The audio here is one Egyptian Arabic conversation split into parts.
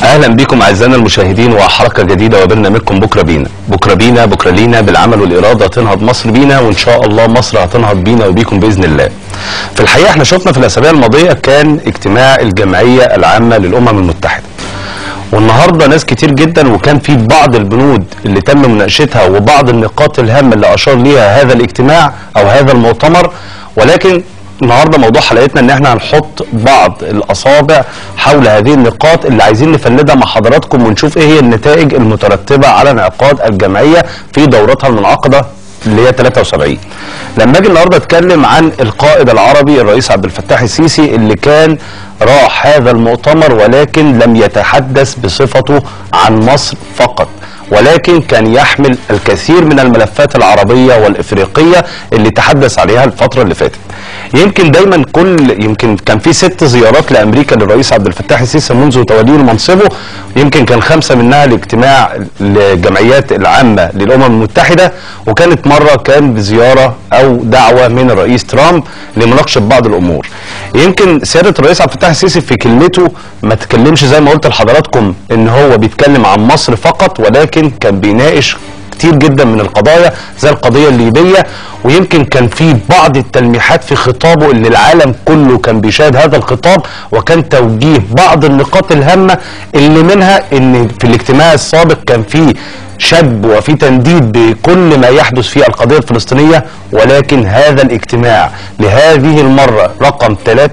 اهلا بكم اعزائنا المشاهدين وحلقه جديده وبرنامجكم بكره بينا بكره بينا بكره لينا بالعمل والاراده تنهض مصر بينا وان شاء الله مصر هتنهض بينا وبيكم باذن الله في الحقيقه احنا شفنا في الاسابيع الماضيه كان اجتماع الجمعيه العامه للامم المتحده والنهارده ناس كتير جدا وكان في بعض البنود اللي تم مناقشتها وبعض النقاط الهامه اللي اشار ليها هذا الاجتماع او هذا المؤتمر ولكن النهارده موضوع حلقتنا ان احنا هنحط بعض الاصابع حول هذه النقاط اللي عايزين نفندها مع حضراتكم ونشوف ايه هي النتائج المترتبه على انعقاد الجمعيه في دورتها المنعقده اللي هي 73 لما اجي النهارده اتكلم عن القائد العربي الرئيس عبد الفتاح السيسي اللي كان راح هذا المؤتمر ولكن لم يتحدث بصفته عن مصر فقط ولكن كان يحمل الكثير من الملفات العربية والإفريقية اللي تحدث عليها الفترة اللي فاتت يمكن دايما كل يمكن كان في ست زيارات لأمريكا للرئيس عبد الفتاح السيسي منذ توليه منصبه يمكن كان خمسة منها لاجتماع الجمعيات العامة للأمم المتحدة وكانت مرة كان بزيارة أو دعوة من الرئيس ترامب لمناقشة بعض الأمور يمكن سيادة الرئيس عبد الفتاح السيسي في كلمته ما تكلمش زي ما قلت لحضراتكم ان هو بيتكلم عن مصر فقط ولكن كان بيناقش كتير جدا من القضايا زي القضية الليبية ويمكن كان في بعض التلميحات في خطابه اللي العالم كله كان بيشاهد هذا الخطاب وكان توجيه بعض النقاط الهامة اللي منها ان في الاجتماع السابق كان في شد وفي تنديد بكل ما يحدث في القضية الفلسطينية ولكن هذا الاجتماع لهذه المرة رقم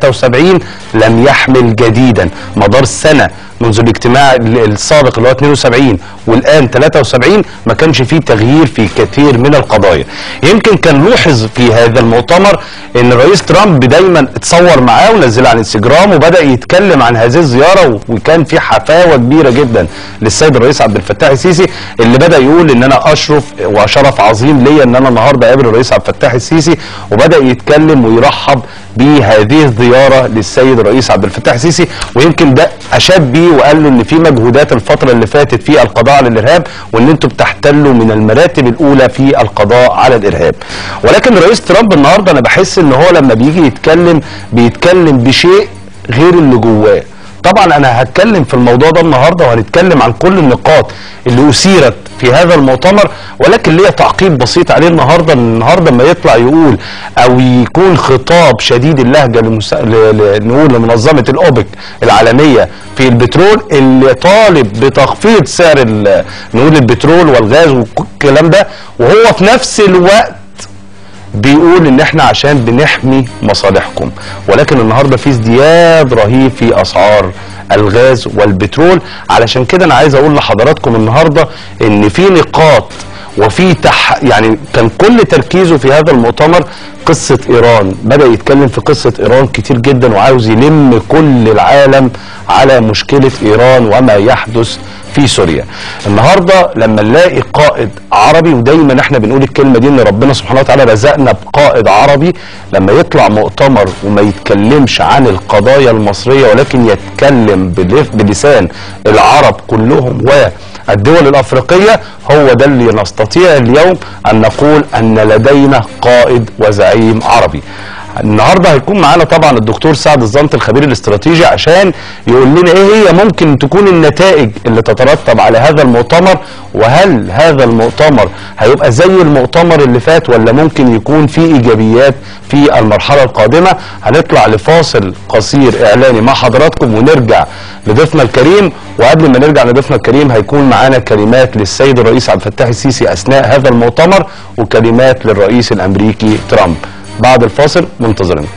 73 لم يحمل جديدا مدار سنة منذ الاجتماع السابق اللي هو 72 والان 73 ما كانش فيه تغيير في كثير من القضايا يمكن كان لوحظ في هذا المؤتمر ان الرئيس ترامب دايما اتصور معاه ونزل على انستجرام وبدا يتكلم عن هذه الزياره وكان في حفاوه كبيره جدا للسيد الرئيس عبد الفتاح السيسي اللي بدا يقول ان انا اشرف وشرف عظيم ليا ان انا النهارده اقابل الرئيس عبد الفتاح السيسي وبدا يتكلم ويرحب بهذه الزياره للسيد الرئيس عبد الفتاح السيسي ويمكن ده اشاد بيه وقال له ان في مجهودات الفتره اللي فاتت في القضاء على الارهاب وان انتم بتحتلوا من المراتب الاولى في القضاء على الارهاب ولكن الرئيس ترامب النهارده انا بحس ان هو لما بيجي يتكلم بيتكلم بشيء غير اللي جواه طبعا انا هتكلم في الموضوع ده النهارده وهنتكلم عن كل النقاط اللي اثيرت في هذا المؤتمر ولكن ليا تعقيب بسيط عليه النهارده النهارده لما يطلع يقول او يكون خطاب شديد اللهجه لمس... ل... ل... نقول لمنظمه الاوبك العالميه في البترول اللي طالب بتخفيض سعر ال... نقول البترول والغاز والكلام ده وهو في نفس الوقت بيقول ان احنا عشان بنحمي مصالحكم ولكن النهارده في ازدياد رهيب في اسعار الغاز والبترول علشان كده انا عايز اقول لحضراتكم النهارده ان في نقاط وفي تح يعني كان كل تركيزه في هذا المؤتمر قصة إيران بدأ يتكلم في قصة إيران كتير جدا وعاوز يلم كل العالم على مشكلة إيران وما يحدث في سوريا النهاردة لما نلاقي قائد عربي ودايما احنا بنقول الكلمة دي ان ربنا سبحانه وتعالى رزقنا بقائد عربي لما يطلع مؤتمر وما يتكلمش عن القضايا المصرية ولكن يتكلم بلسان العرب كلهم والدول الافريقية هو ده اللي نستطيع اليوم ان نقول ان لدينا قائد وزعيم عربي النهارده هيكون معانا طبعا الدكتور سعد الزنط الخبير الاستراتيجي عشان يقول لنا ايه هي ممكن تكون النتائج اللي تترتب على هذا المؤتمر وهل هذا المؤتمر هيبقى زي المؤتمر اللي فات ولا ممكن يكون في ايجابيات في المرحله القادمه هنطلع لفاصل قصير اعلاني مع حضراتكم ونرجع لضيفنا الكريم وقبل ما نرجع لضيفنا الكريم هيكون معانا كلمات للسيد الرئيس عبد الفتاح السيسي اثناء هذا المؤتمر وكلمات للرئيس الامريكي ترامب بعد الفاصل منتظرين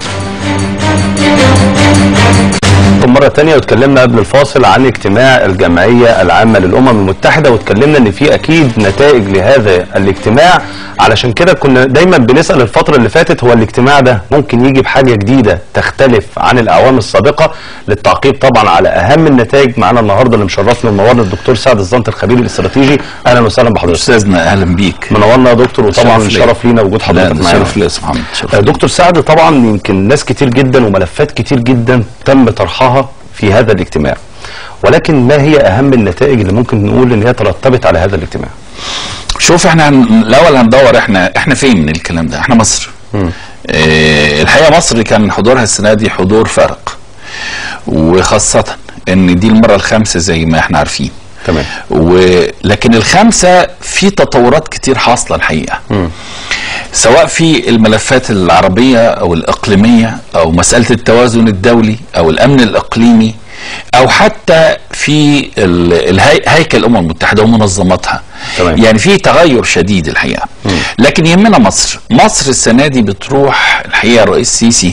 مرة تانية واتكلمنا قبل الفاصل عن اجتماع الجمعية العامة للأمم المتحدة واتكلمنا ان في اكيد نتائج لهذا الاجتماع علشان كده كنا دايما بنسأل الفترة اللي فاتت هو الاجتماع ده ممكن يجي بحاجة جديدة تختلف عن الأعوام السابقة للتعقيب طبعا على أهم النتائج معانا النهاردة اللي مشرفنا ومنورنا الدكتور سعد الزنط الخبير الاستراتيجي أهلا وسهلا بحضرتك استاذنا اهلا بيك منورنا يا دكتور وطبعا شرف ليا. شرف لينا وجود حضرتك لا معانا شرف لي يا أستاذ محمد شرف آه، لي. دكتور سعد طبعا يمكن ناس كتير جدا وملفات كتير جدا تم طرحها في هذا الاجتماع ولكن ما هي اهم النتائج اللي ممكن نقول ان هي ترتبت على هذا الاجتماع شوف احنا هن... الاول هندور احنا احنا فين من الكلام ده احنا مصر اه الحقيقه مصر كان حضورها السنه دي حضور فارق وخاصه ان دي المره الخامسه زي ما احنا عارفين تمام ولكن الخامسه في تطورات كتير حاصله الحقيقه سواء في الملفات العربيه او الاقليميه او مساله التوازن الدولي او الامن الاقليمي او حتى في ال- الهي- هيكل الامم المتحده ومنظماتها تمام. يعني في تغير شديد الحقيقه لكن يهمنا مصر مصر السنه دي بتروح الحقيقه الرئيس السيسي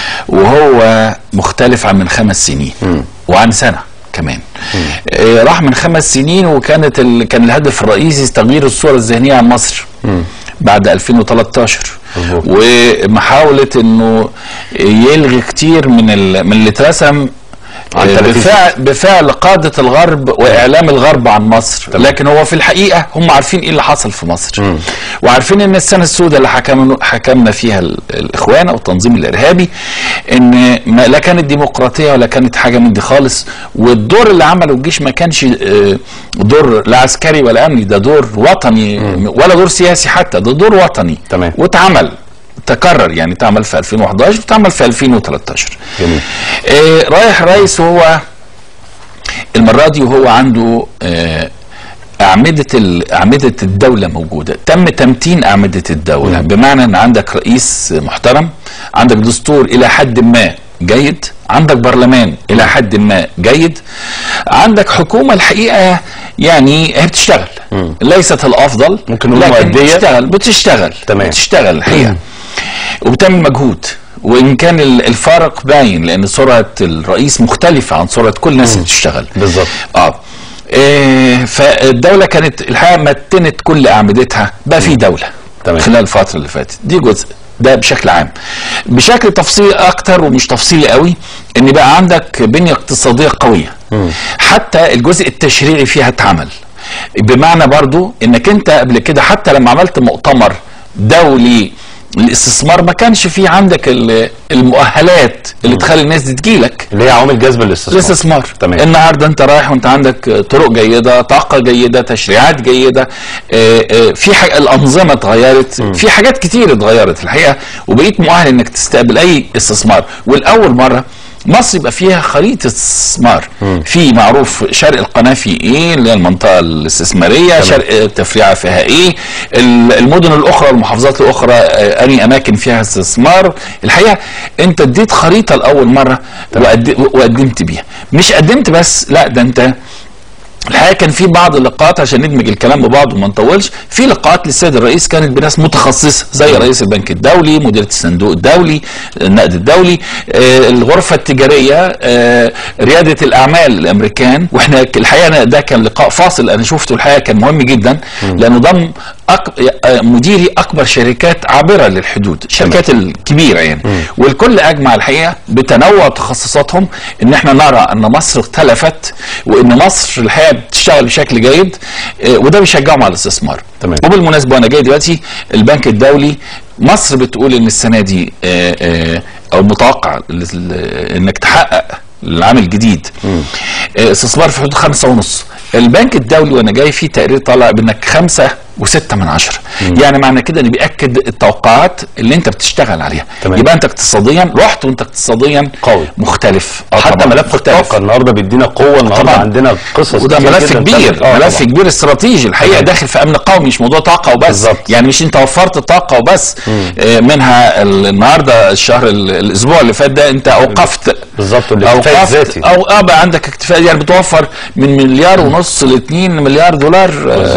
وهو مختلف عن من خمس سنين وعن سنه كمان آه، راح من خمس سنين وكانت ال... كان الهدف الرئيسي تغيير الصوره الذهنيه عن مصر بعد 2013 مظبوط. ومحاوله انه يلغي كتير من ال... من اللي اترسم عن آه، 30 بفعل, بفعل قادة الغرب وإعلام الغرب عن مصر لكن هو في الحقيقة هم عارفين إيه اللي حصل في مصر وعارفين إن السنة السوداء اللي حكمنا, حكمنا فيها ال- الإخوان أو التنظيم الإرهابي إن ما لا كانت ديمقراطية ولا كانت حاجة من دي خالص والدور اللي عمله الجيش ما كانش آه، دور لا عسكري ولا أمني ده دور وطني ولا دور سياسي حتى ده دور وطني تمام. واتعمل تكرر يعني اتعمل في 2011 واتعمل في 2013 جميل. آه رايح رئيس وهو المره دي وهو عنده آه أعمدة ال- أعمدة الدولة موجودة تم تمتين أعمدة الدولة بمعنى أن عندك رئيس محترم عندك دستور إلى حد ما جيد عندك برلمان إلى حد ما جيد عندك حكومة الحقيقة يعني هي بتشتغل ليست الأفضل ممكن نقول لكن مؤدية؟ بتشتغل بتشتغل تمام. بتشتغل الحقيقة وبتعمل مجهود وان كان ال- الفارق باين لان سرعه الرئيس مختلفه عن سرعه كل الناس اللي بتشتغل بالظبط. اه إيه فالدوله كانت الحقيقه متنت كل اعمدتها بقى في دوله تمام. خلال الفتره اللي فاتت دي جزء ده بشكل عام بشكل تفصيلي اكتر ومش تفصيلي قوي ان بقى عندك بنيه اقتصاديه قويه حتى الجزء التشريعي فيها اتعمل بمعنى برضو انك انت قبل كده حتى لما عملت مؤتمر دولي الاستثمار ما كانش في عندك ال- المؤهلات اللي تخلي الناس دي تجيلك اللي هي عوامل جذب الاستثمار الاستثمار تمام. النهارده انت رايح وانت عندك طرق جيده طاقه جيده تشريعات جيده آه، آه، في حاجة الانظمه اتغيرت في حاجات كتير اتغيرت الحقيقه وبقيت مؤهل انك تستقبل اي استثمار والاول مره مصر يبقى فيها خريطه استثمار في معروف شرق القناه في ايه اللي هي المنطقه الاستثماريه شرق التفريعه فيها ايه ال- المدن الاخرى والمحافظات الاخرى آه، اني اماكن فيها استثمار الحقيقه انت اديت خريطه لاول مره وقد- وقدمت بيها مش قدمت بس لا ده انت الحقيقه كان في بعض اللقاءات عشان ندمج الكلام ببعض وما نطولش في لقاءات للسيد الرئيس كانت بناس متخصصه زي رئيس البنك الدولي مديريه الصندوق الدولي النقد الدولي آه الغرفه التجاريه آه رياده الاعمال الامريكان واحنا الحقيقه ده كان لقاء فاصل انا شفته الحقيقه كان مهم جدا لانه ضم أك... آه، مديري اكبر شركات عابره للحدود الشركات الكبيره يعني والكل اجمع الحقيقه بتنوع تخصصاتهم ان احنا نرى ان مصر اختلفت وان مصر الحقيقه بتشتغل بشكل جيد آه، وده بيشجعهم على الاستثمار تمام. وبالمناسبه وانا جاي دلوقتي البنك الدولي مصر بتقول ان السنه دي آه، آه، او المتوقع ل- انك تحقق العام الجديد آه، استثمار في حدود خمسة ونص البنك الدولي وانا جاي فيه تقرير طالع بانك خمسة وستة من عشرة يعني معنى كده ان بيأكد التوقعات اللي انت بتشتغل عليها تمام. يبقى انت اقتصاديا رحت وانت اقتصاديا قوي. مختلف آه حتى طبعاً، ملف مختلف. الطاقه النهارده بيدينا قوه النهارده طبعاً. عندنا قصص وده كتير ملف جداً كبير بتعمل- آه ملف طبعاً. كبير استراتيجي الحقيقه تمام. داخل في امن قومي مش موضوع طاقه وبس بالظبط. يعني مش انت وفرت طاقه وبس آه، منها ال- النهارده الشهر ال- الاسبوع اللي فات ده انت اوقفت بالظبط، والاكتفاء اوقفت الذاتي. او اه بقى عندك اكتفاء يعني بتوفر من مليار ونص ل 2 مليار دولار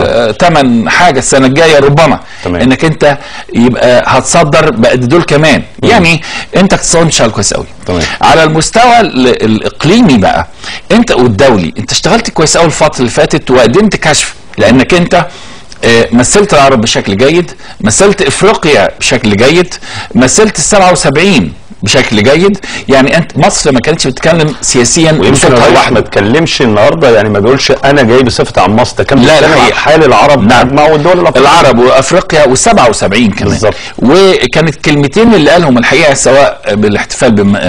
ثمن حاجه السنه الجايه ربما تمام. انك انت يبقى هتصدر بقد دول كمان يعني انت اقتصاديا بتشتغل كويس قوي تمام. على المستوى ال- الاقليمي بقى انت والدولي انت اشتغلت كويس قوي الفتره اللي فاتت وقدمت كشف لانك انت آه، مثلت العرب بشكل جيد مثلت افريقيا بشكل جيد مثلت ال 77 بشكل جيد يعني انت مصر ما كانتش بتتكلم سياسيا ويمكن بصوتها الرئيس ما لوحده اتكلمش النهارده يعني ما بيقولش انا جاي بصفه عن مصر ده كان لا، بيتكلم الحقيقة. عن حال العرب نعم. مع والدول الافريقيه العرب وافريقيا و77 كمان بالظبط. وكانت كلمتين اللي قالهم الحقيقه سواء بالاحتفال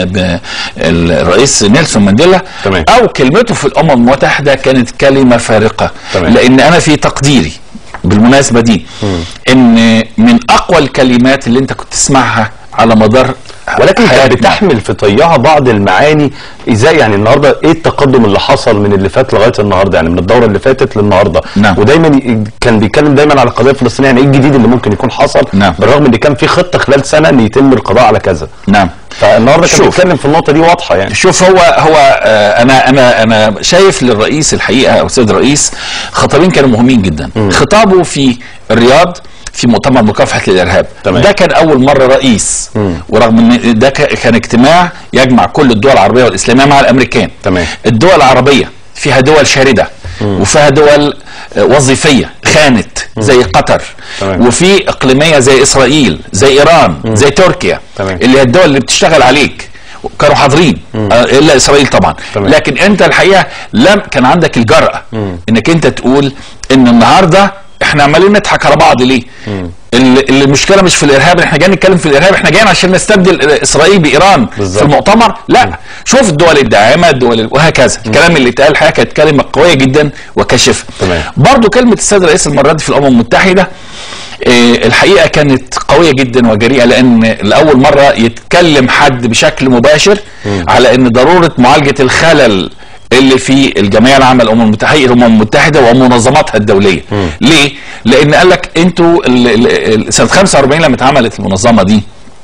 بالرئيس نيلسون مانديلا تمام. او كلمته في الامم المتحده كانت كلمه فارقه تمام. لان انا في تقديري بالمناسبه دي ان من اقوى الكلمات اللي انت كنت تسمعها على مدار ولكن كانت حياتنا. بتحمل في طيها بعض المعاني ازاي يعني النهارده ايه التقدم اللي حصل من اللي فات لغايه النهارده يعني من الدوره اللي فاتت للنهارده نعم. ودايما ي- كان بيتكلم دايما على القضيه الفلسطينيه يعني ايه الجديد اللي ممكن يكون حصل نعم. بالرغم ان كان في خطه خلال سنه ان يتم القضاء على كذا نعم فالنهارده كان شوف. بيتكلم في النقطه دي واضحه يعني شوف هو هو آه، انا انا انا شايف للرئيس الحقيقه او السيد الرئيس خطابين كانوا مهمين جدا خطابه في الرياض في مؤتمر مكافحه الارهاب تمام. ده كان اول مره رئيس ورغم ان ده ك- كان اجتماع يجمع كل الدول العربيه والاسلاميه مع الامريكان تمام. الدول العربيه فيها دول شارده وفيها دول آه، وظيفيه خانت زي قطر تمام. وفي اقليميه زي اسرائيل زي ايران زي تركيا تمام. اللي هي الدول اللي بتشتغل عليك كانوا حاضرين آه، الا اسرائيل طبعا تمام. لكن انت الحقيقه لم كان عندك الجرأه انك انت تقول ان النهارده احنا عمالين نضحك على بعض ليه؟ ال- ال- المشكله مش في الارهاب احنا جايين نتكلم في الارهاب احنا جايين عشان نستبدل اسرائيل بايران بالظبط. في المؤتمر لا شوف الدول الداعمه الدول ال- وهكذا الكلام اللي اتقال الحقيقه كانت كلمه قويه جدا وكاشفه تمام. برضو كلمه السيد الرئيس المره دي في الامم المتحده آه، الحقيقه كانت قويه جدا وجريئه لان لاول مره يتكلم حد بشكل مباشر على ان ضروره معالجه الخلل اللي في الجمعيه العامه للامم المتحده هيئه الامم المتحده ومنظماتها الدوليه ليه لان قال لك انتوا ال- ال- ال- سنه 45 لما اتعملت المنظمه دي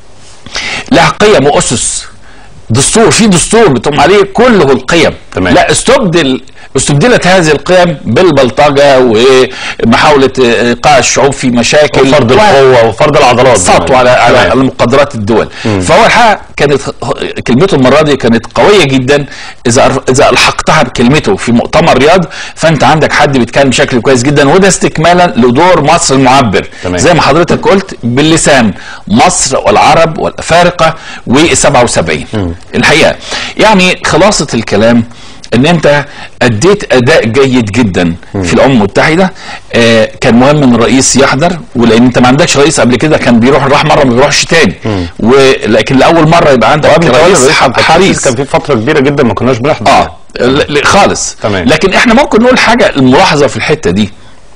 لها قيم واسس دستور في دستور بتقوم عليه كله القيم تمام. لا استبدل استبدلت هذه القيم بالبلطجه ومحاوله ايقاع الشعوب في مشاكل وفرض و- القوه وفرض العضلات سطو على على تمام. على مقدرات الدول فهو الحقيقه كانت كلمته المره دي كانت قويه جدا اذا اذا الحقتها بكلمته في مؤتمر رياض فانت عندك حد بيتكلم بشكل كويس جدا وده استكمالا لدور مصر المعبر تمام. زي ما حضرتك قلت باللسان مصر والعرب والافارقه و77 الحقيقه يعني خلاصه الكلام ان انت اديت اداء جيد جدا في الامم المتحده آه كان مهم ان الرئيس يحضر ولان انت ما عندكش رئيس قبل كده كان بيروح راح مره ما بيروحش تاني ولكن لاول مره يبقى عندك وقبل كمان رئيس الرئيس ح- عبد الفتاح حريص كان في فتره كبيره جدا ما كناش بنحضر اه ل- ل- خالص تمام. لكن احنا ممكن نقول حاجه الملاحظه في الحته دي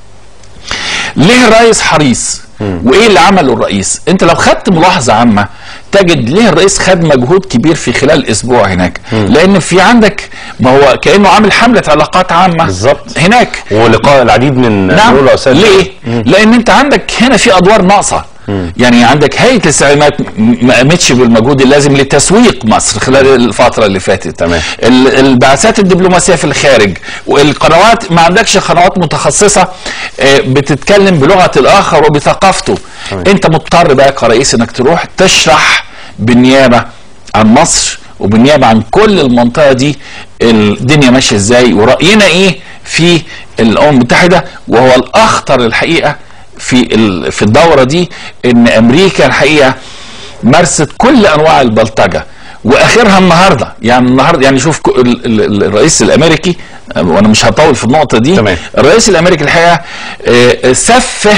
ليه الرئيس حريص وايه اللي عمله الرئيس انت لو خدت ملاحظه عامه تجد ليه الرئيس خد مجهود كبير في خلال اسبوع هناك لان في عندك ما هو كانه عامل حمله علاقات عامه بالظبط. هناك ولقاء العديد من نعم من رؤساء ليه؟ لان انت عندك هنا في ادوار ناقصه يعني عندك هيئه الاستعلامات م- ما قامتش بالمجهود اللازم لتسويق مصر خلال الفتره اللي فاتت تمام. ال- البعثات الدبلوماسيه في الخارج والقنوات ما عندكش قنوات متخصصه آه، بتتكلم بلغه الاخر وبثقافته تمام. انت مضطر بقى كرئيس انك تروح تشرح بالنيابه عن مصر وبالنيابه عن كل المنطقه دي الدنيا ماشيه ازاي وراينا ايه في الامم المتحده وهو الاخطر الحقيقه في ال- في الدوره دي ان امريكا الحقيقه مارست كل انواع البلطجه واخرها النهارده يعني النهارده يعني شوف ك- ال- ال- ال- الرئيس الامريكي آه، وانا مش هطول في النقطه دي تمام. الرئيس الامريكي الحقيقه آه، سفه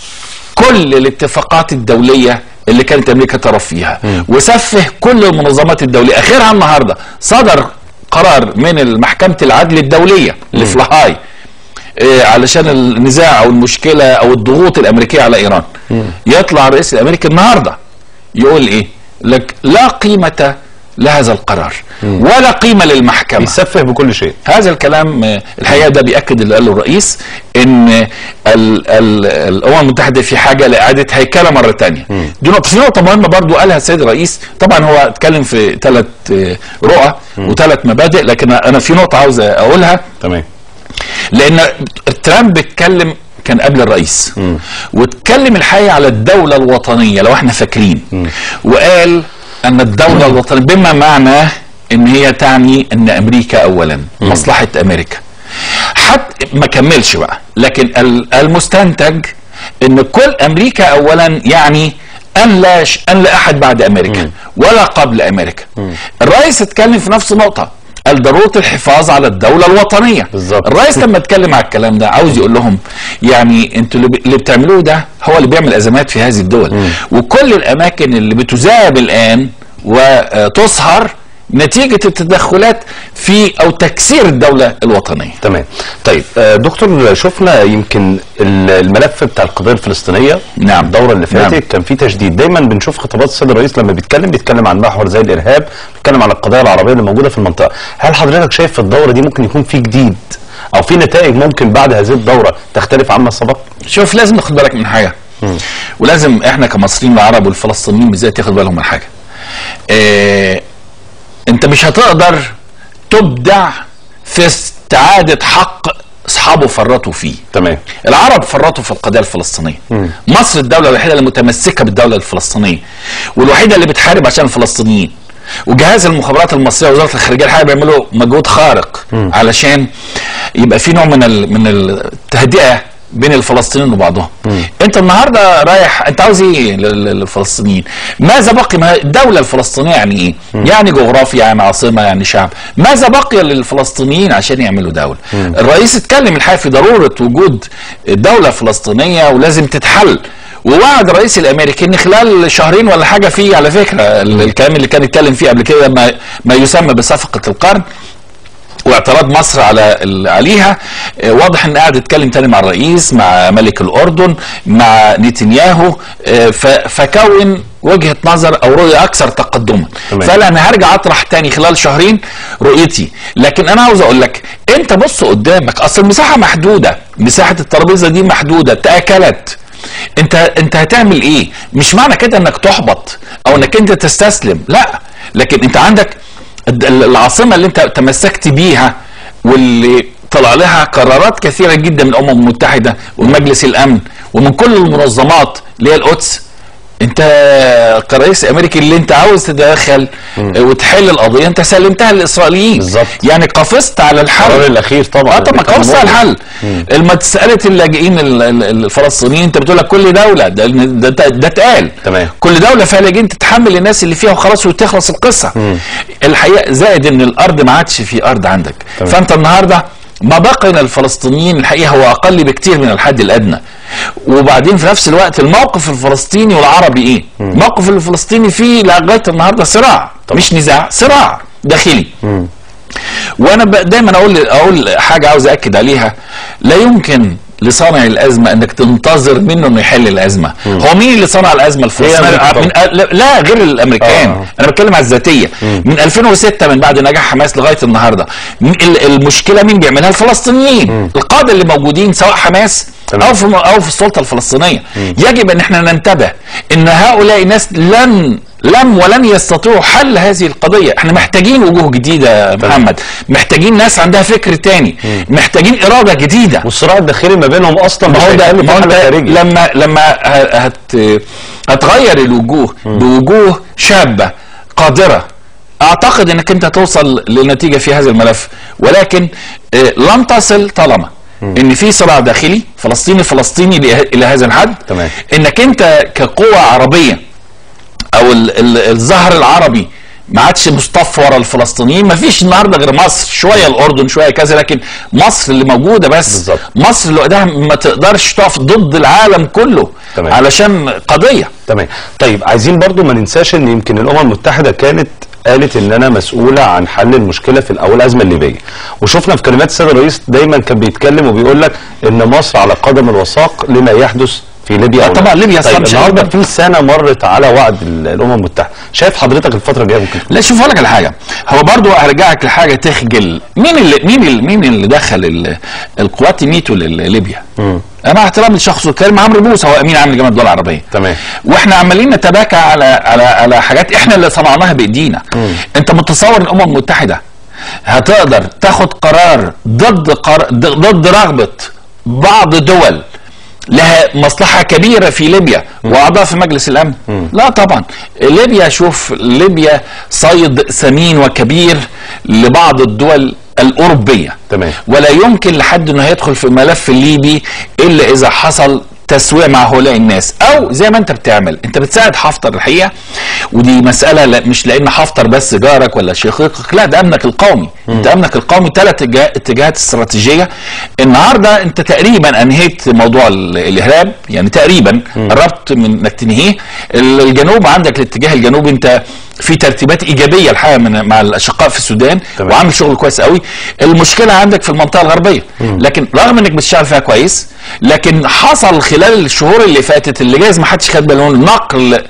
كل الاتفاقات الدوليه اللي كانت امريكا طرف فيها وسفه كل المنظمات الدوليه اخرها النهارده صدر قرار من محكمه العدل الدوليه اللي في لاهاي آه، علشان النزاع او المشكله او الضغوط الامريكيه على ايران يطلع الرئيس الامريكي النهارده يقول ايه لك لا قيمه لهذا القرار ولا قيمه للمحكمه بيسفه بكل شيء هذا الكلام آه، الحقيقه ده بياكد اللي قاله الرئيس ان ال ال الامم المتحده في حاجه لاعاده هيكله مره ثانيه دي نقطه في نقطه مهمه برضو قالها السيد الرئيس طبعا هو اتكلم في ثلاث رؤى وثلاث مبادئ لكن انا في نقطه عاوز اقولها تمام لان ترامب اتكلم كان قبل الرئيس واتكلم الحقيقه على الدوله الوطنيه لو احنا فاكرين وقال ان الدوله الوطنيه بما معناه ان هي تعني ان امريكا اولا مصلحه امريكا حتى ما كملش بقى لكن ال- المستنتج ان كل امريكا اولا يعني ان لا ش... ان لا احد بعد امريكا ولا قبل امريكا الرئيس اتكلم في نفس النقطه قال ضروره الحفاظ على الدوله الوطنيه بالظبط. الرئيس لما اتكلم على الكلام ده عاوز يقول لهم يعني انتوا اللي ب- اللي بتعملوه ده هو اللي بيعمل ازمات في هذه الدول وكل الاماكن اللي بتذاب الان وتصهر نتيجه التدخلات في او تكسير الدوله الوطنيه تمام طيب آه، دكتور شفنا يمكن ال- الملف بتاع القضيه الفلسطينيه نعم. الدوره اللي فاتت نعم. كان في تشديد دايما بنشوف خطابات السيد الرئيس لما بيتكلم بيتكلم عن محور زي الارهاب بيتكلم عن القضايا العربيه اللي موجوده في المنطقه هل حضرتك شايف في الدوره دي ممكن يكون في جديد او في نتائج ممكن بعد هذه الدوره تختلف عما سبق شوف لازم ناخد بالك من حاجه ولازم احنا كمصريين العرب والفلسطينيين بالذات ياخد بالهم من حاجه اه انت مش هتقدر تبدع في استعاده حق اصحابه فرطوا فيه تمام العرب فرطوا في القضيه الفلسطينيه مصر الدوله الوحيده اللي متمسكه بالدوله الفلسطينيه والوحيده اللي بتحارب عشان الفلسطينيين وجهاز المخابرات المصريه ووزاره الخارجيه الحقيقه بيعملوا مجهود خارق علشان يبقى في نوع من ال... من التهدئه بين الفلسطينيين وبعضهم انت النهارده رايح انت عاوز ايه لل- للفلسطينيين ماذا بقي ما الدوله الفلسطينيه يعني ايه يعني جغرافيا يعني عاصمه يعني شعب ماذا بقي للفلسطينيين عشان يعملوا دوله الرئيس اتكلم الحقيقه في ضروره وجود دوله فلسطينيه ولازم تتحل ووعد الرئيس الامريكي ان خلال شهرين ولا حاجه في على فكره ال- الكلام اللي كان اتكلم فيه قبل كده ما, ما يسمى بصفقه القرن واعتراض مصر على ال- عليها آه، واضح ان قاعد يتكلم تاني مع الرئيس مع ملك الاردن مع نتنياهو آه، ف- فكون وجهه نظر او رؤيه اكثر تقدما تمام. فلا انا هرجع اطرح تاني خلال شهرين رؤيتي لكن انا عاوز اقول لك انت بص قدامك اصل المساحه محدوده مساحه الترابيزه دي محدوده تاكلت انت انت هتعمل ايه مش معنى كده انك تحبط او انك انت تستسلم لا لكن انت عندك الد- العاصمه اللي انت تمسكت بيها واللي طلع لها قرارات كثيره جدا من الامم المتحده ومجلس الامن ومن كل المنظمات اللي هي القدس انت كرئيس امريكي اللي انت عاوز تتدخل وتحل القضيه انت سلمتها للاسرائيليين بالظبط. يعني قفزت على الحل القرار الاخير طبعا اه طبعا اللي كان قفزت على موجود. الحل لما سالت اللاجئين ال- ال- الفلسطينيين انت بتقول لك كل دوله ده ده, ده, ده اتقال تمام. كل دوله فيها لاجئين تتحمل الناس اللي فيها وخلاص وتخلص القصه الحقيقه زائد ان الارض ما عادش في ارض عندك تمام. فانت النهارده ما بقي من الفلسطينيين الحقيقه هو اقل بكتير من الحد الادنى وبعدين في نفس الوقت الموقف الفلسطيني والعربي ايه الموقف الفلسطيني فيه لغايه النهارده صراع مش نزاع صراع داخلي وانا ب- دايما اقول اقول حاجه عاوز اكد عليها لا يمكن لصانع الازمه انك تنتظر منه انه يحل الازمه هو مين اللي صنع الازمه الفلسطينيه أمريكا طبعا. من لا- لا غير الامريكان آه. انا بتكلم على الذاتيه من 2006 من بعد نجاح حماس لغايه النهارده م- ال- المشكله مين بيعملها الفلسطينيين القاده اللي موجودين سواء حماس تمام. او في او في السلطه الفلسطينيه يجب ان احنا ننتبه ان هؤلاء الناس لن لم ولن يستطيعوا حل هذه القضيه احنا محتاجين وجوه جديده يا محمد محتاجين ناس عندها فكر تاني محتاجين اراده جديده والصراع الداخلي ما بينهم اصلا ما مش هو ده هيخلي في ما هو حل ده خارجي لما لما ه- هت هتغير الوجوه بوجوه شابه قادره اعتقد انك انت توصل لنتيجه في هذا الملف ولكن آه، لن تصل طالما ان في صراع داخلي فلسطيني فلسطيني له- الى هذا الحد تمام. انك انت كقوه عربيه او ال- ال- الظهر العربي ما عادش مصطف ورا الفلسطينيين ما فيش النهارده غير مصر شويه الاردن شويه كذا لكن مصر اللي موجوده بس بالظبط. مصر لوحدها ما تقدرش تقف ضد العالم كله تمام. علشان قضيه تمام طيب عايزين برضو ما ننساش ان يمكن الامم المتحده كانت قالت ان انا مسؤوله عن حل المشكله في الاول الازمه الليبيه وشفنا في كلمات السيد الرئيس دايما كان بيتكلم وبيقول لك ان مصر على قدم الوثاق لما يحدث في ليبيا آه أو لا. طبعا ليبيا طيب صعب شديد النهارده جداً. في سنه مرت على وعد ال- الامم المتحده شايف حضرتك الفتره الجايه ممكن لا شوف اقول لك على حاجه هو برضو هرجعك لحاجه تخجل مين اللي مين اللي مين اللي دخل ال- القوات ميتو لليبيا انا احترام لشخصه الكريم عمرو موسى هو امين عام لجامعه الدول العربيه تمام. واحنا عمالين نتباكى على على على حاجات احنا اللي صنعناها بايدينا انت متصور ان الامم المتحده هتقدر تاخد قرار ضد قر... ضد رغبه بعض دول لها مصلحة كبيرة في ليبيا وأعضاء في مجلس الأمن لا طبعا ليبيا شوف ليبيا صيد ثمين وكبير لبعض الدول الأوروبية تمام. ولا يمكن لحد انه يدخل في الملف الليبي الا اذا حصل تسوية مع هؤلاء الناس او زي ما انت بتعمل انت بتساعد حفتر الحقيقه ودي مساله لا مش لان حفتر بس جارك ولا شقيقك لا ده امنك القومي انت امنك القومي ثلاث اتجاهات استراتيجيه النهارده انت تقريبا انهيت موضوع ال- الارهاب يعني تقريبا قربت من انك تنهيه ال- الجنوب عندك الاتجاه الجنوبي انت في ترتيبات ايجابيه الحقيقه من مع الاشقاء في السودان تمام. وعامل شغل كويس قوي المشكله عندك في المنطقه الغربيه لكن رغم انك بتشتغل فيها كويس لكن حصل خلال الشهور اللي فاتت اللي جايز ما حدش خد باله منه، نقل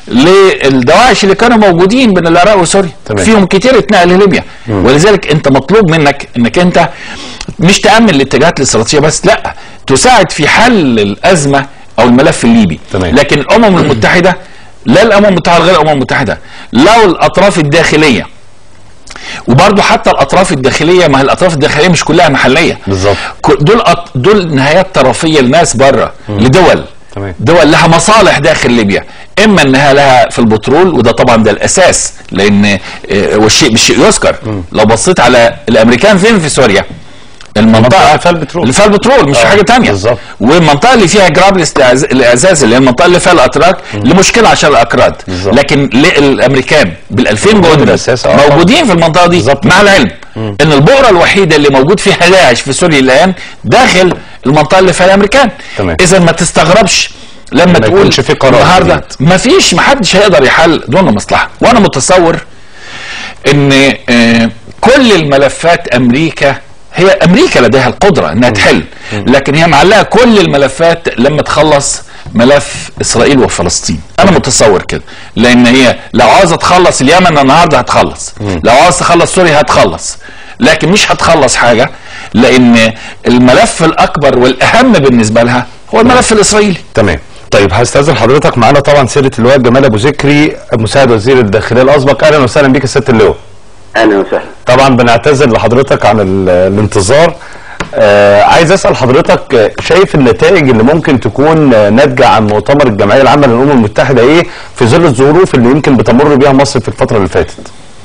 للدواعش اللي كانوا موجودين بين العراق وسوريا تمام. فيهم كتير اتنقل لليبيا ولذلك انت مطلوب منك انك انت مش تامن الاتجاهات الاستراتيجيه بس لا تساعد في حل الازمه او الملف الليبي تمام. لكن الامم المتحده لا الامم المتحده غير الامم المتحده لو الاطراف الداخليه وبرضه حتى الاطراف الداخليه ما هي الاطراف الداخليه مش كلها محليه بالظبط. ك- دول أط- دول نهايات طرفيه لناس بره لدول تمام. دول لها مصالح داخل ليبيا اما انها لها في البترول وده طبعا ده الاساس لان آه، والشيء بالشيء يذكر لو بصيت على الامريكان فين في سوريا المنطقه اللي فيها البترول. اللي فيها البترول مش آه، حاجه تانية بالظبط. والمنطقه اللي فيها جراب الاستعز- الاعزاز اللي هي المنطقه اللي فيها الاتراك لمشكله عشان الاكراد بالظبط. لكن ليه الامريكان بال 2000 موجود جندي بالأساس، آه. موجودين في المنطقه دي بالظبط. مع العلم ان البؤره الوحيده اللي موجود فيها داعش في سوريا الان داخل المنطقه اللي فيها الامريكان تمام. اذا ما تستغربش لما تقول يكونش في قرار النهارده جديد. ما فيش ما حدش هيقدر يحل دون مصلحه وانا متصور ان آه، كل الملفات امريكا هي امريكا لديها القدره انها تحل لكن هي معلقه كل الملفات لما تخلص ملف اسرائيل وفلسطين انا متصور كده لان هي لو عاوزه تخلص اليمن النهارده هتخلص لو عاوز تخلص سوريا هتخلص لكن مش هتخلص حاجه لان الملف الاكبر والاهم بالنسبه لها هو الملف الاسرائيلي تمام طيب هستاذن حضرتك معانا طبعا سيره اللواء جمال ابو ذكري مساعد وزير الداخليه الاسبق اهلا وسهلا بيك يا سياده اللواء اهلا وسهلا طبعا بنعتذر لحضرتك عن ال- الانتظار آه عايز اسال حضرتك آه، شايف النتائج اللي ممكن تكون آه، ناتجه عن مؤتمر الجمعيه العامه للامم المتحده ايه في ظل الظروف اللي يمكن بتمر بيها مصر في الفتره اللي فاتت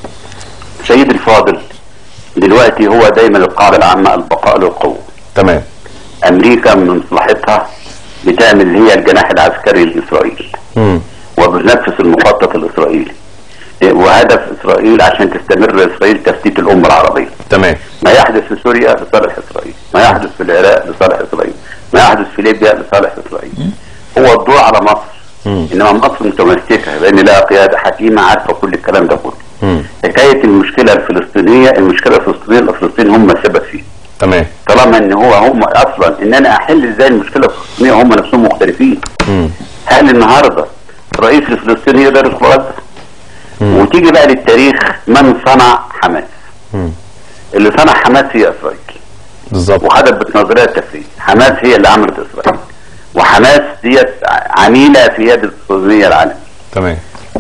سيدي الفاضل دلوقتي هو دايما القاعده العامه البقاء للقوه تمام امريكا من مصلحتها بتعمل هي الجناح العسكري لاسرائيل امم وبتنفذ المخطط الاسرائيلي إيه، وهدف اسرائيل عشان تستمر اسرائيل تفتيت الامه العربيه تمام ما يحدث في سوريا لصالح اسرائيل ما يحدث في العراق لصالح اسرائيل ما يحدث في ليبيا لصالح اسرائيل هو الدور على مصر انما مصر متمسكه لان لها قياده حكيمه عارفه كل الكلام ده كله مم. حكايه المشكله الفلسطينيه المشكله الفلسطينيه الفلسطينيين هم السبب فيها تمام طالما ان هو هم اصلا ان انا احل ازاي المشكله الفلسطينيه هم نفسهم مختلفين مم. هل النهارده رئيس الفلسطيني يقدر يدخل غزه؟ وتيجي بقى للتاريخ من صنع حماس مم. اللي صنع حماس هي اسرائيل بالظبط وخدت بنظريه التفريد حماس هي اللي عملت اسرائيل وحماس ديت عميله في يد الصهيونيه العالميه تمام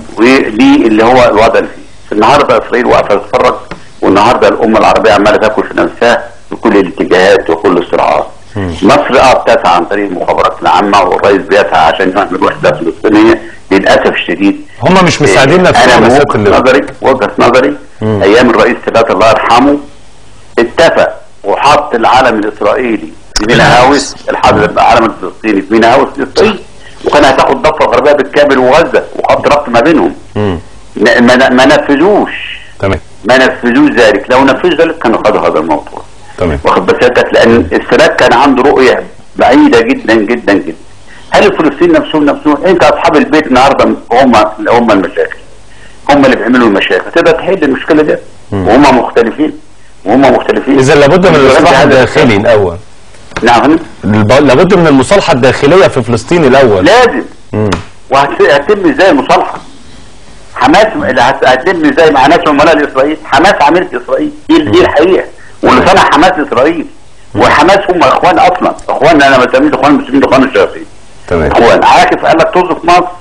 ودي اللي هو الوضع اللي فيه النهارده اسرائيل واقفه تتفرج والنهارده الامه العربيه عماله تاكل في نفسها في كل الاتجاهات وكل الصراعات مصر اه بتسعى عن طريق المخابرات العامه والرئيس بيسعى عشان يعمل وحده فلسطينيه للاسف الشديد هم مش مساعدين نفسهم انا يا من سياده وجهه اللواء نظري وجهه نظري ايام الرئيس سادات الله يرحمه اتفق وحط العلم الاسرائيلي في مينا هاوس الحضر العلم الفلسطيني في مينا هاوس فلسطين وكان هتاخد ضفه غربيه بالكامل وغزه وخط ربط ما بينهم مم. ن- ما ما نفذوش تمام ما نفذوش ذلك لو نفذوا ذلك كانوا خدوا هذا الموضوع تمام واخد بسيادتك لان السادات كان عنده رؤيه بعيده جدا جدا جدا هل الفلسطينيين نفسهم نفسهم انت اصحاب البيت النهارده هم هم المشاكل هم اللي بيعملوا المشاكل تقدر تحل المشكله دي وهم مختلفين وهم مختلفين اذا لابد من الاصلاح هذا الداخلي الاول نعم الب- لابد من المصالحه الداخليه في فلسطين الاول لازم مم. وهتتم ازاي المصالحه حماس اللي هت- هتتم ازاي مع ناس عملاء لاسرائيل حماس عملت اسرائيل دي دي الحقيقه واللي صنع حماس اسرائيل وحماس هم اخوان اصلا اخوان انا ما بسميش اخوان المسلمين دول اخوان الشياطين تمام اخوان عاكف قال لك طز في مصر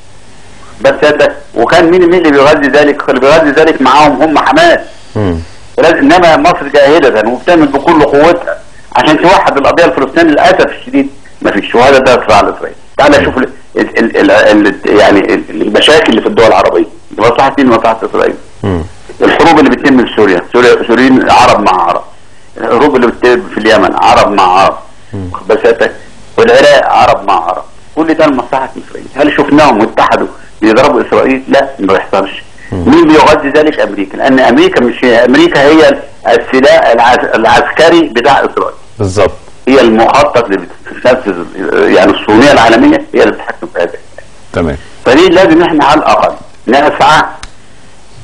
بس ده وكان مين مين اللي بيغذي ذلك اللي بيغذي ذلك معاهم هم حماس مم. لازم انما مصر جاهله وبتعمل بكل قوتها عشان توحد القضيه الفلسطينيه للاسف الشديد ما فيش وهذا ده صراع الاسرائيلي تعال شوف ال ال ال ال ال يعني ال- المشاكل اللي في الدول العربيه مصلحه مين مصلحه اسرائيل مم. الحروب اللي بتتم في سوريا سوريا سوريين عرب مع عرب الحروب اللي بتتم في اليمن عرب مع عرب بساتك والعراق عرب مع عرب كل ده لمصلحه اسرائيل هل شفناهم واتحدوا بيضربوا اسرائيل لا ما بيحصلش مين بيغذي ذلك امريكا لان امريكا مش هي امريكا هي السلاح العس- العسكري بتاع اسرائيل بالظبط هي المخطط اللي بتنفذ يعني الصهيونيه العالميه هي اللي بتتحكم في هذا تمام فدي لازم احنا على الاقل نسعى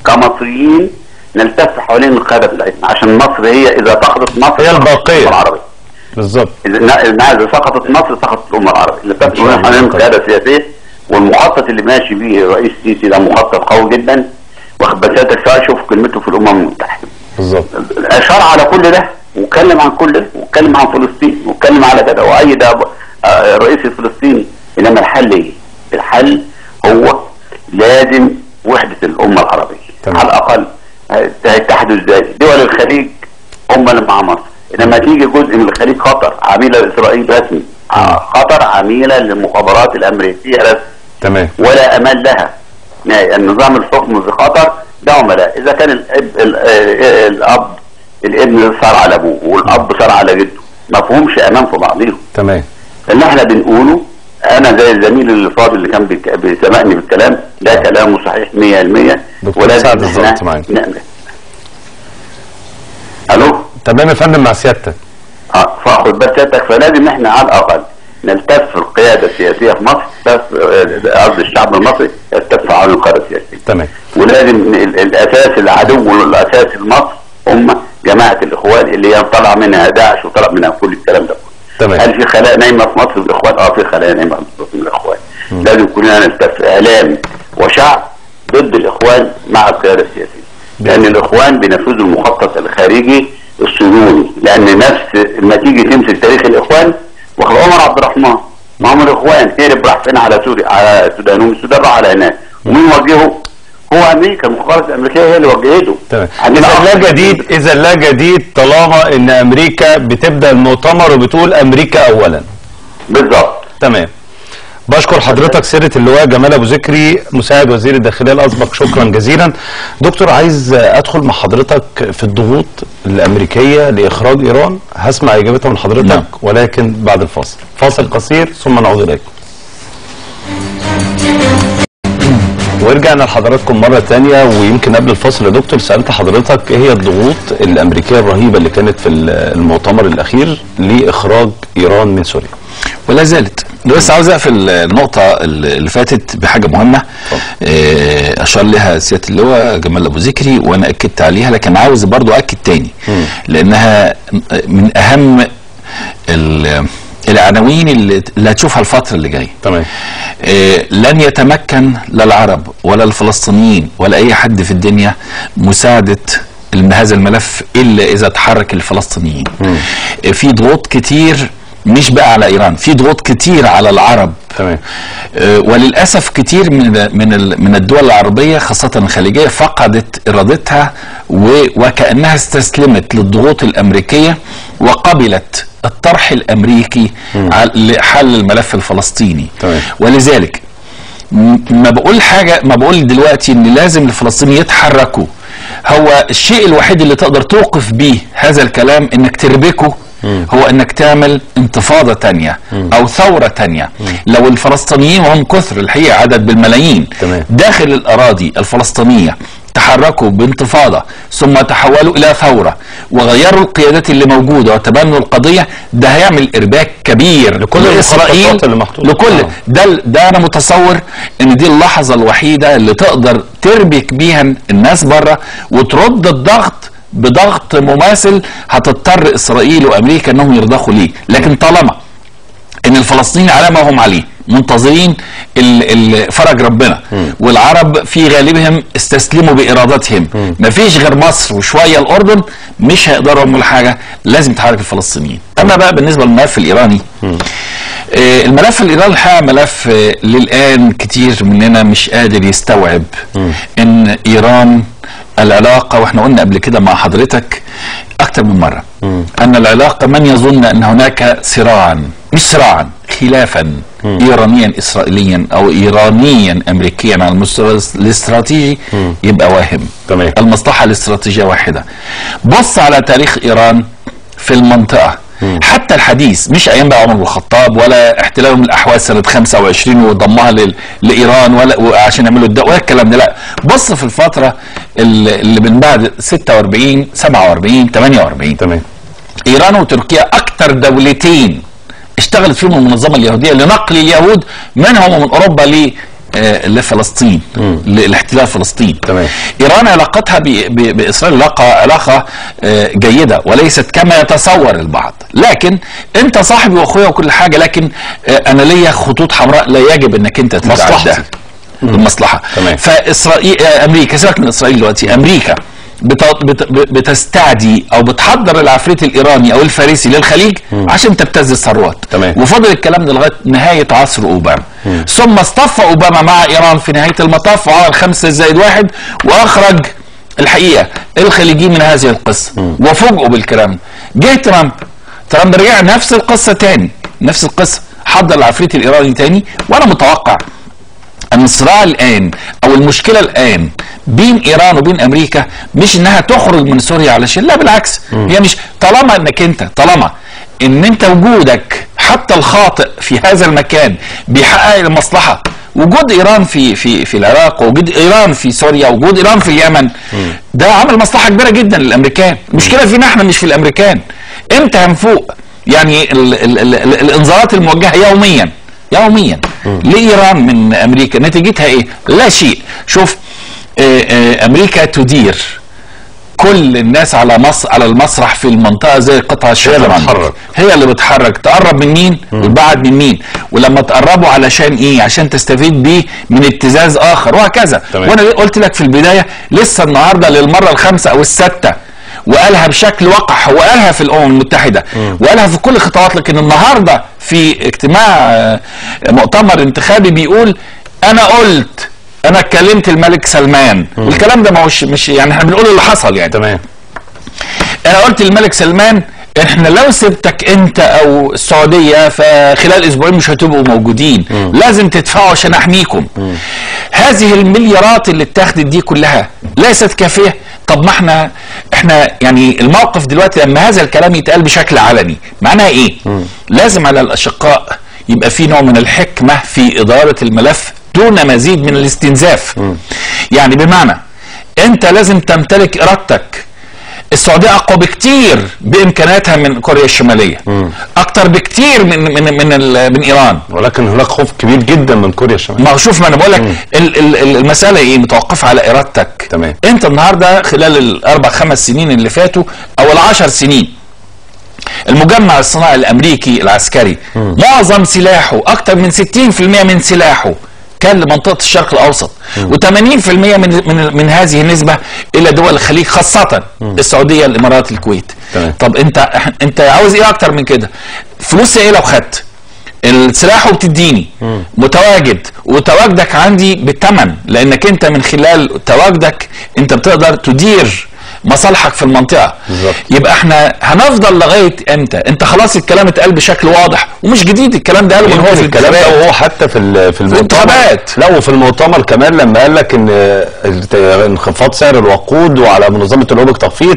كمصريين نلتف حوالين القياده بتاعتنا عشان مصر هي اذا سقطت مصر هي سقطت الباقية. الامه العربيه بالظبط اذا إنها اذا سقطت مصر سقطت الامه العربيه نلتف حوالين حوالين القياده السياسيه والمخطط اللي ماشي بيه الرئيس السيسي ده مخطط قوي جدا واخد بالك سواء شوف كلمته في الامم المتحده بالظبط اشار على كل ده واتكلم عن كل ده واتكلم عن فلسطين واتكلم على كده وايد أب- آه، الرئيس الفلسطيني انما الحل ايه؟ الحل هو لازم وحده الامه العربيه تمام. على الاقل آه، هيتحدوا ازاي؟ دول الخليج هم اللي مع مصر انما تيجي جزء من الخليج خطر عميله لاسرائيل رسمي آه، خطر عميله للمخابرات الامريكيه رسمي تمام ولا امان لها نهائي. النظام الحكم في خطر ده عملاء اذا كان الاب ال- آه، الاب الابن صار على ابوه والاب صار على جده ما فيهمش امان في بعضهم تمام اللي احنا بنقوله انا زي الزميل اللي فاضل اللي كان بيك- بيسبقني بالكلام ده كلامه صحيح 100% دكتور ولازم سعد احنا الزلط معاك. نعمل الو تمام يا فندم مع سيادتك اه فاخد بال سيادتك فلازم احنا على الاقل نلتف القياده السياسيه في مصر تلتف- آه، قصدي الشعب المصري يلتف حول القياده السياسيه تمام ولازم ال- الاساس العدو والاساس المصر هم جماعه الاخوان اللي هي طلع منها داعش وطلع منها كل الكلام ده تمام. هل في خلايا نايمه في مصر بالاخوان؟ اه في خلايا نايمه في مصر من الاخوان لازم كلنا نلتف اعلام وشعب ضد الاخوان مع القياده السياسيه لان الاخوان بينفذوا المخطط الخارجي الصهيوني لان نفس ما تيجي تمسك تاريخ الاخوان واخد عمر عبد الرحمن ما هم الاخوان هرب راح فين على سوريا على السودان ومن السودان راح على هناك ومين وجهه؟ هو امريكا المخابرات الامريكيه هي اللي وجهته تمام عندنا اذا لا أخ- جديد اذا لا جديد طالما ان امريكا بتبدا المؤتمر وبتقول امريكا اولا بالظبط تمام بشكر حضرتك سيرة اللواء جمال ابو ذكري مساعد وزير الداخليه الاسبق شكرا جزيلا دكتور عايز ادخل مع حضرتك في الضغوط الامريكيه لاخراج ايران هسمع اجابتها من حضرتك نعم. ولكن بعد الفاصل فاصل قصير ثم نعود اليكم ورجعنا لحضراتكم مرة تانية ويمكن قبل الفاصل يا دكتور سألت حضرتك ايه هي الضغوط الأمريكية الرهيبة اللي كانت في المؤتمر الأخير لإخراج إيران من سوريا ولا زالت بس عاوز اقفل النقطة اللي فاتت بحاجة مهمة آه، أشار لها سيادة اللواء جمال أبو ذكري وأنا أكدت عليها لكن عاوز برضو أكد تاني لأنها من أهم ال- العناوين اللي اللي هتشوفها الفترة اللي جاية تمام آه، لن يتمكن لا العرب ولا الفلسطينيين ولا اي حد في الدنيا مساعده الم- هذا الملف الا اذا تحرك الفلسطينيين آه، في ضغوط كتير مش بقى على ايران في ضغوط كتير على العرب تمام آه، وللاسف كتير من من ال- من الدول العربيه خاصه الخليجيه فقدت ارادتها و- وكانها استسلمت للضغوط الامريكيه وقبلت الطرح الامريكي على- لحل الملف الفلسطيني تمام. ولذلك م- ما بقول حاجه ما بقول دلوقتي ان لازم الفلسطينيين يتحركوا هو الشيء الوحيد اللي تقدر توقف بيه هذا الكلام انك تربكه هو انك تعمل انتفاضة تانية او ثورة تانية لو الفلسطينيين وهم كثر الحقيقة عدد بالملايين تمام. داخل الاراضي الفلسطينية تحركوا بانتفاضة ثم تحولوا الى ثورة وغيروا القيادات اللي موجودة وتبنوا القضية ده هيعمل ارباك كبير لكل لاسرائيل المخططات اللي محطوطة. لكل آه. ده ده انا متصور ان دي اللحظه الوحيده اللي تقدر تربك بيها الناس بره وترد الضغط بضغط مماثل هتضطر اسرائيل وامريكا انهم يرضخوا ليه لكن طالما ان الفلسطينيين على ما هم عليه منتظرين ال- ال- فرج ربنا والعرب في غالبهم استسلموا بارادتهم مفيش غير مصر وشويه الاردن مش هيقدروا يعملوا حاجه لازم تحرك الفلسطينيين اما بقى بالنسبه للملف الايراني آه، الملف الايراني الحقيقه ملف آه، للان كتير مننا مش قادر يستوعب ان ايران العلاقه واحنا قلنا قبل كده مع حضرتك اكتر من مره ان العلاقه من يظن ان هناك صراعا مش صراعا خلافا ايرانيا اسرائيليا او ايرانيا امريكيا على المستوى الاستراتيجي يبقى واهم تمام. المصلحه الاستراتيجيه واحده بص على تاريخ ايران في المنطقه حتى الحديث مش ايام بقى عمر بن الخطاب ولا احتلالهم الاحواز سنه 25 وضمها لل- لايران ولا عشان يعملوا الدواء ولا الكلام ده لا بص في الفتره اللي اللي من بعد 46 47 48 تمام ايران وتركيا اكثر دولتين اشتغلت فيهم المنظمه اليهوديه لنقل اليهود منهم ومن اوروبا آه، لفلسطين لاحتلال فلسطين تمام. ايران علاقتها ب- ب- باسرائيل علاقه علاقه آه، جيده وليست كما يتصور البعض لكن انت صاحبي واخويا وكل حاجه لكن آه، انا ليا خطوط حمراء لا يجب انك انت مصلحتي. تتعداها المصلحه تمام. فاسرائيل آه، امريكا سيبك من اسرائيل دلوقتي امريكا بت- بت- بتستعدي او بتحضر العفريت الايراني او الفارسي للخليج عشان تبتز الثروات تمام. وفضل الكلام ده لغايه نهايه عصر اوباما ثم اصطف اوباما مع ايران في نهايه المطاف وعمل خمسة زائد واحد واخرج الحقيقه الخليجيين من هذه القصه وفوجئوا بالكلام جه ترامب ترامب رجع نفس القصه تاني نفس القصه حضر العفريت الايراني تاني وانا متوقع ان الصراع الان او المشكله الان بين ايران وبين امريكا مش انها تخرج من سوريا علشان لا بالعكس هي مش طالما انك انت طالما ان انت وجودك حتى الخاطئ في هذا المكان بيحقق المصلحه وجود ايران في في في العراق وجود ايران في سوريا وجود ايران في اليمن ده عمل مصلحه كبيره جدا للامريكان المشكله فينا احنا مش في الامريكان امتى هنفوق يعني ال ال ال ال الانذارات الموجهه يوميا يوميا لايران من امريكا نتيجتها ايه لا شيء شوف آه، آه، امريكا تدير كل الناس على مصر على المسرح في المنطقه زي قطع الشطرنج بتحرك. هي اللي بتحرك تقرب من مين وتبعد من مين ولما تقربوا علشان ايه عشان تستفيد بيه من ابتزاز اخر وهكذا تمام. وانا قلت لك في البدايه لسه النهارده للمره الخامسه او السادسه وقالها بشكل وقح هو قالها في الامم المتحده وقالها في كل الخطوات لكن النهارده في اجتماع آه، مؤتمر انتخابي بيقول انا قلت انا كلمت الملك سلمان والكلام ده ما هوش مش يعني احنا بنقول اللي حصل يعني تمام انا قلت للملك سلمان احنا لو سبتك انت او السعوديه فخلال اسبوعين مش هتبقوا موجودين لازم تدفعوا عشان احميكم هذه المليارات اللي اتاخدت دي كلها ليست كافيه طب ما احنا احنا يعني الموقف دلوقتي لما هذا الكلام يتقال بشكل علني معناها ايه لازم على الاشقاء يبقى في نوع من الحكمه في اداره الملف دون مزيد من الاستنزاف يعني بمعنى انت لازم تمتلك ارادتك السعوديه اقوى بكتير بامكانياتها من كوريا الشماليه اكتر بكتير من من من, ال- من ايران ولكن هناك خوف كبير جدا من كوريا الشماليه ما هو شوف ما انا بقول لك ال- ال- ال- المساله ايه متوقفه على ارادتك تمام. انت النهارده خلال الاربع خمس سنين اللي فاتوا او العشر سنين المجمع الصناعي الامريكي العسكري معظم سلاحه اكتر من 60% من سلاحه كان لمنطقه الشرق الاوسط و80% من من من هذه النسبه الى دول الخليج خاصه السعوديه الامارات الكويت تمام. طب انت انت عاوز ايه اكتر من كده فلوس ايه لو خدت السلاح وبتديني متواجد وتواجدك عندي بالثمن لانك انت من خلال تواجدك انت بتقدر تدير مصالحك في المنطقه بالظبط. يبقى احنا هنفضل لغايه امتى انت خلاص الكلام اتقال بشكل واضح ومش جديد الكلام ده قاله من هو في الكلام ده الانتخابات وهو حتى في ال- في المؤتمر الانتخابات. لا وفي المؤتمر كمان لما قال لك ان الت- انخفاض سعر الوقود وعلى منظمه الاوبك تخفيض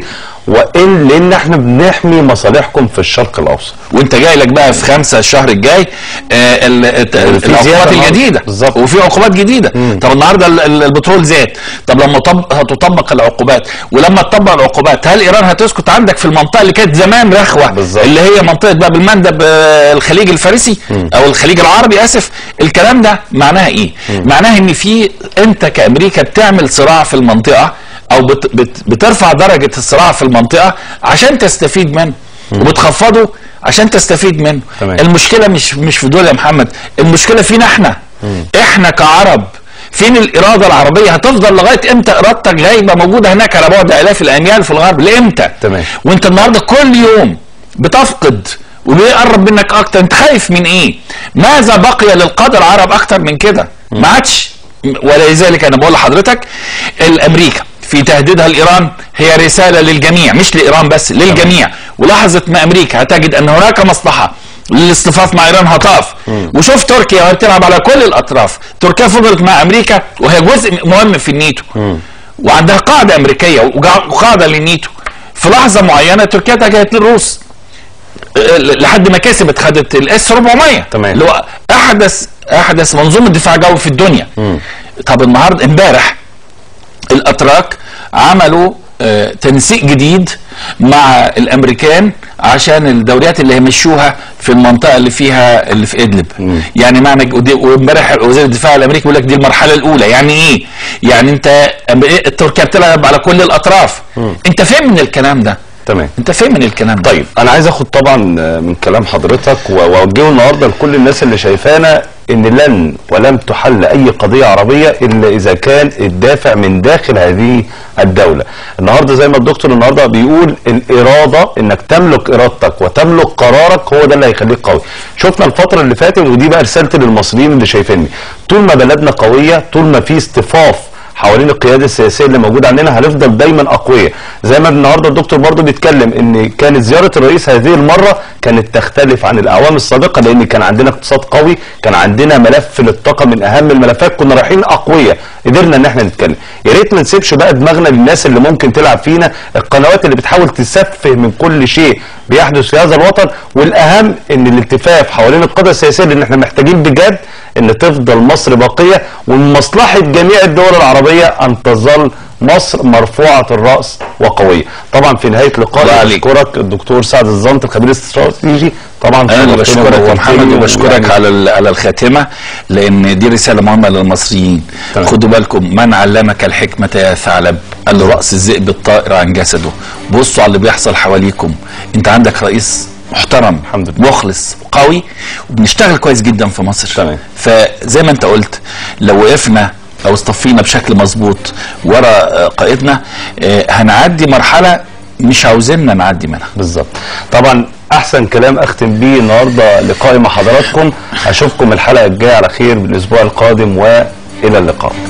وان لان احنا بنحمي مصالحكم في الشرق الاوسط وانت جاي لك بقى في خمسة الشهر الجاي آه ال- الت- في العقوبات زيادة الجديده بالظبط. وفي عقوبات جديده طب النهارده ال- ال- البترول زاد طب لما طب هتطبق العقوبات ولما تطبق العقوبات هل ايران هتسكت عندك في المنطقه اللي كانت زمان رخوه بالظبط. اللي هي منطقه باب المندب آه، الخليج الفارسي او الخليج العربي اسف الكلام ده معناها ايه معناها ان في انت كامريكا بتعمل صراع في المنطقه او بت بت بترفع درجه الصراع في المنطقه عشان تستفيد منه وبتخفضه عشان تستفيد منه تمام. المشكله مش مش في دول يا محمد المشكله فينا احنا احنا كعرب فين الاراده العربيه هتفضل لغايه امتى ارادتك غايبه موجوده هناك على بعد الاف الاميال في الغرب لامتى تمام. وانت النهارده كل يوم بتفقد وبيقرب منك اكتر انت خايف من ايه ماذا بقي للقاده العرب اكتر من كده ما عادش ولذلك انا بقول لحضرتك الامريكا في تهديدها لايران هي رساله للجميع مش لايران بس للجميع ولحظه ما امريكا هتجد ان هناك مصلحه للاصطفاف مع ايران هتقف وشوف تركيا وهي بتلعب على كل الاطراف تركيا فضلت مع امريكا وهي جزء مهم في الناتو وعندها قاعده امريكيه وقا- وقاعده للناتو في لحظه معينه تركيا اتجهت للروس أه، لحد ما كسبت خدت الاس 400 تمام. اللي هو احدث احدث منظومه دفاع جوي في الدنيا طب النهارده امبارح الاتراك عملوا آه، تنسيق جديد مع الامريكان عشان الدوريات اللي هيمشوها في في المنطقه اللي فيها اللي في ادلب مم. يعني معنى ودي- وامبارح وزير الدفاع الامريكي بيقول لك دي المرحله الاولى يعني ايه يعني انت أم- تركيا بتلعب على كل الاطراف انت فين من الكلام ده تمام انت فين من الكلام ده طيب انا عايز اخد طبعا من كلام حضرتك و- واوجهه النهارده لكل الناس اللي شايفانا ان لن ولم تحل اي قضيه عربيه الا اذا كان الدافع من داخل هذه الدوله. النهارده زي ما الدكتور النهارده بيقول الاراده انك تملك ارادتك وتملك قرارك هو ده اللي هيخليك قوي. شفنا الفتره اللي فاتت ودي بقى رسالتي للمصريين اللي شايفيني. طول ما بلدنا قويه طول ما في اصطفاف حوالين القياده السياسيه اللي موجوده عندنا هنفضل دايما اقوياء زي ما النهارده الدكتور برضو بيتكلم ان كانت زياره الرئيس هذه المره كانت تختلف عن الاعوام السابقه لان كان عندنا اقتصاد قوي كان عندنا ملف للطاقه من اهم الملفات كنا رايحين اقوياء قدرنا ان احنا نتكلم يا ريت ما نسيبش بقى دماغنا للناس اللي ممكن تلعب فينا القنوات اللي بتحاول تسفه من كل شيء بيحدث في هذا الوطن والاهم ان الالتفاف حوالين القضيه السياسيه لان احنا محتاجين بجد ان تفضل مصر باقيه ومن مصلحه جميع الدول العربيه ان تظل مصر مرفوعه الراس وقويه. طبعا في نهايه الله لقائي عليك. بشكرك الدكتور سعد الزنط الخبير الاستراتيجي طبعا انا شرفتنا بشكرك يا ونورتني محمد وبشكرك ويعني على ال- على الخاتمه لان دي رساله مهمه للمصريين تمام. خدوا بالكم من علمك الحكمه يا ثعلب قال له راس الذئب الطائر عن جسده بصوا على اللي بيحصل حواليكم انت عندك رئيس محترم الحمد لله. مخلص قوي وبنشتغل كويس جدا في مصر تمام. فزي ما انت قلت لو وقفنا او اصطفينا بشكل مظبوط ورا آه، قائدنا آه، هنعدي مرحله مش عاوزيننا نعدي منها بالظبط طبعا احسن كلام اختم بيه النهارده لقائي مع حضراتكم اشوفكم الحلقه الجايه على خير بالاسبوع القادم والى اللقاء